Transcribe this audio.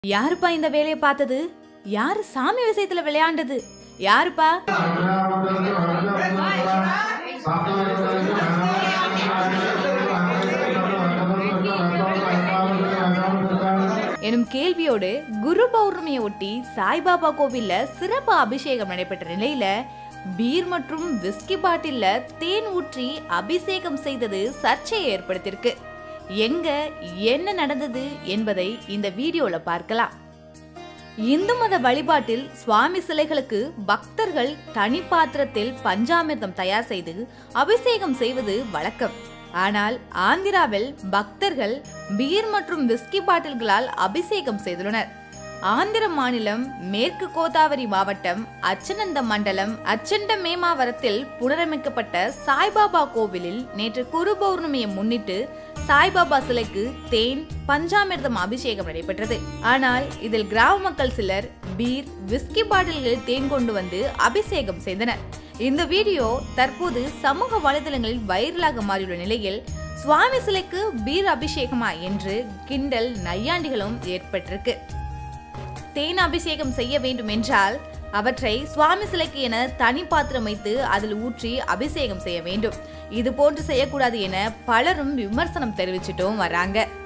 யாருப்பா இந்த வேலையை பார்த்தது யாரு சாமி விஷயத்துல விளையாண்டது யாருப்பா எனும் கேள்வியோடு குரு பௌர்ணமியை ஒட்டி சாய்பாபா கோவில்ல சிறப்பு அபிஷேகம் நடைபெற்ற நிலையில பீர் மற்றும் விஸ்கி பாட்டில்ல தேன் ஊற்றி அபிஷேகம் செய்தது சர்ச்சையை ஏற்படுத்தியிருக்கு எங்க என்ன நடந்தது என்பதை இந்த வீடியோல பார்க்கலாம் இந்து மத வழிபாட்டில் சுவாமி சிலைகளுக்கு பக்தர்கள் தனி பாத்திரத்தில் பஞ்சாமிர்தம் தயார் செய்து அபிஷேகம் செய்வது வழக்கம் ஆனால் ஆந்திராவில் பக்தர்கள் பீர் மற்றும் விஸ்கி பாட்டில்களால் அபிஷேகம் செய்துள்ளனர் ஆந்திர மாநிலம் மேற்கு கோதாவரி மாவட்டம் அச்சனந்த மண்டலம் அச்சண்ட மேமாவரத்தில் புனரமைக்கப்பட்ட சாய்பாபா கோவிலில் நேற்று குரு பௌர்ணமியை முன்னிட்டு சாய்பாபா சிலைக்கு தேன் பஞ்சாமிர்தம் அபிஷேகம் நடைபெற்றது ஆனால் இதில் கிராம மக்கள் சிலர் பீர் விஸ்கி பாட்டில்களில் தேன் கொண்டு வந்து அபிஷேகம் செய்தனர் இந்த வீடியோ தற்போது சமூக வலைதளங்களில் வைரலாக மாறியுள்ள நிலையில் சுவாமி சிலைக்கு பீர் அபிஷேகமா என்று கிண்டல் நையாண்டிகளும் ஏற்பட்டிருக்கு தேன் அபிஷேகம் செய்ய வேண்டும் என்றால் அவற்றை சுவாமி சிலைக்கு என தனி பாத்திரம் வைத்து அதில் ஊற்றி அபிஷேகம் செய்ய வேண்டும் இது போன்று செய்யக்கூடாது என பலரும் விமர்சனம் தெரிவிச்சிட்டும் வராங்க